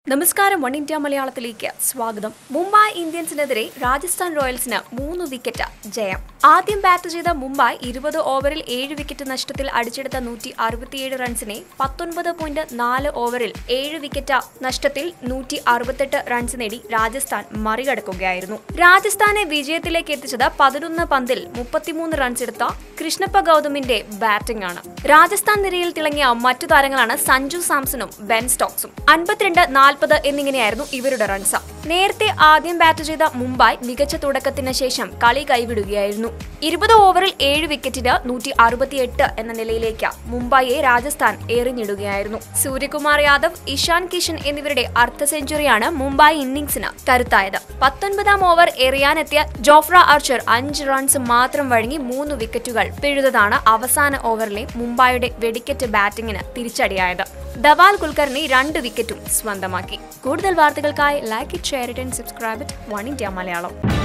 നമസ്കാരം one India മലയാളത്തിലേക്ക് സ്വാഗതം മുംബൈ ഇന്ത്യൻസിനെതിരെ രാജസ്ഥാൻ റോയൽസിന് മൂന്ന് വിക്കറ്റ് ജയം ആദ്യം ബാറ്റ് ചെയ്ത മുംബൈ ഇരുപത് ഓവറിൽ ഏഴ് വിക്കറ്റ് നഷ്ടത്തിൽ അടിച്ചെടുത്ത നൂറ്റി അറുപത്തിയേഴ് റൺസിനെ പത്തൊൻപത് പോയിന്റ് നാല് ഓവറിൽ ഏഴ് വിക്കറ്റ് നഷ്ടത്തിൽ നൂറ്റി അറുപത്തെട്ട് റൺസ് നേടി രാജസ്ഥാൻ മറികടക്കുകയായിരുന്നു രാജസ്ഥാനെ വിജയത്തിലേക്ക് എത്തിച്ചത് പതിനൊന്ന് പന്തിൽ മുപ്പത്തിമൂന്ന് റൺസ് എടുത്ത കൃഷ്ണപ്പ ഗൗതമിന്റെ ബാറ്റിംഗ് ആണ് രാജസ്ഥാൻ നിരയിൽ തിളങ്ങിയ മറ്റു താരങ്ങളാണ് സഞ്ജു സാംസണും ബെൻ സ്റ്റോക്സും അൻപത്തിരണ്ട് നാൽപ്പത് എന്നിങ്ങനെയായിരുന്നു ഇവരുടെ റൺസ് നേരത്തെ ആദ്യം ബാറ്റ് ചെയ്ത മുംബൈ മികച്ച തുടക്കത്തിന് ശേഷം കളി കൈവിടുകയായിരുന്നു ഇരുപത് ഓവറിൽ ഏഴ് വിക്കറ്റിന് നൂറ്റി അറുപത്തിയെട്ട് എന്ന നിലയിലേക്ക് മുംബൈയെ രാജസ്ഥാൻ എറിഞ്ഞിടുകയായിരുന്നു സൂര്യകുമാർ യാദവ് ഇഷാൻ കിഷൻ എന്നിവരുടെ അർദ്ധ സെഞ്ചുറിയാണ് മുംബൈ ഇന്നിംഗ്സിന് കരുത്തായത് പത്തൊൻപതാം ഓവർ എറിയാനെത്തിയ ജോഫ്ര ആർച്ചർ അഞ്ച് റൺസ് മാത്രം വഴങ്ങി മൂന്ന് വിക്കറ്റുകൾ പിഴുതതാണ് അവസാന ഓവറിലെ മുംബൈയുടെ വെടിക്കെറ്റ് ബാറ്റിംഗിന് തിരിച്ചടിയായത് ധവാൽ കുൽക്കർണി രണ്ട് വിക്കറ്റും സ്വന്തമാക്കി കൂടുതൽ വാർത്തകൾക്കായി like it share it and subscribe it one India Malayalam